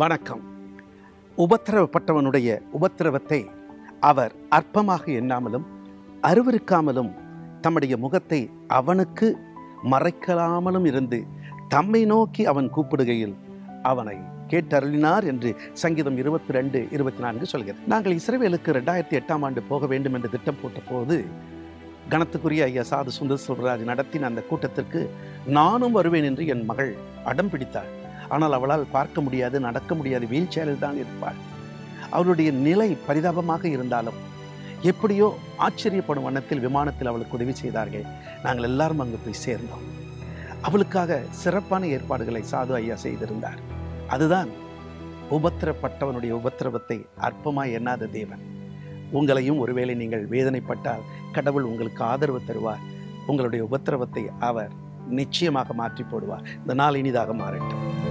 வணக்கம் உபத்திரவப்பட்டவனுடைய உபத்திரவத்தை அவர் அற்பமாக எண்ணாமலும் அருவருக்காமலும் தம்முடைய முகத்தை அவனுக்கு மறைக்கலாமலும் இருந்து தம்மை நோக்கி அவன் கூப்பிடுகையில் அவனை கேட்டருளினார் என்று சங்கீதம் இருபத்தி ரெண்டு இருபத்தி நான்கு சொல்கிறது நாங்கள் இஸ்ரேவேலுக்கு ரெண்டாயிரத்தி எட்டாம் ஆண்டு போக வேண்டும் என்று திட்டம் போட்ட போது கணத்துக்குரிய ஐயா சாது சுந்தர் சொல்ராஜ் நடத்தின அந்த கூட்டத்திற்கு நானும் வருவேன் என்று என் மகள் அடம் பிடித்தாள் ஆனால் அவளால் பார்க்க முடியாது நடக்க முடியாது வீல் சேரில் தான் இருப்பாள் அவளுடைய நிலை பரிதாபமாக இருந்தாலும் எப்படியோ ஆச்சரியப்படும் வண்ணத்தில் விமானத்தில் அவளுக்கு உதவி செய்தார்கள் நாங்கள் எல்லாரும் அங்கு போய் சேர்ந்தோம் அவளுக்காக சிறப்பான ஏற்பாடுகளை சாது ஐயா செய்திருந்தார் அதுதான் உபத்திரப்பட்டவனுடைய உபத்திரவத்தை அற்பமாய் எண்ணாத தேவன் உங்களையும் ஒருவேளை நீங்கள் வேதனைப்பட்டால் கடவுள் உங்களுக்கு ஆதரவு தருவார் உங்களுடைய உபத்திரவத்தை அவர் நிச்சயமாக மாற்றி போடுவார் இந்த நாள் இனிதாக மாறட்டும்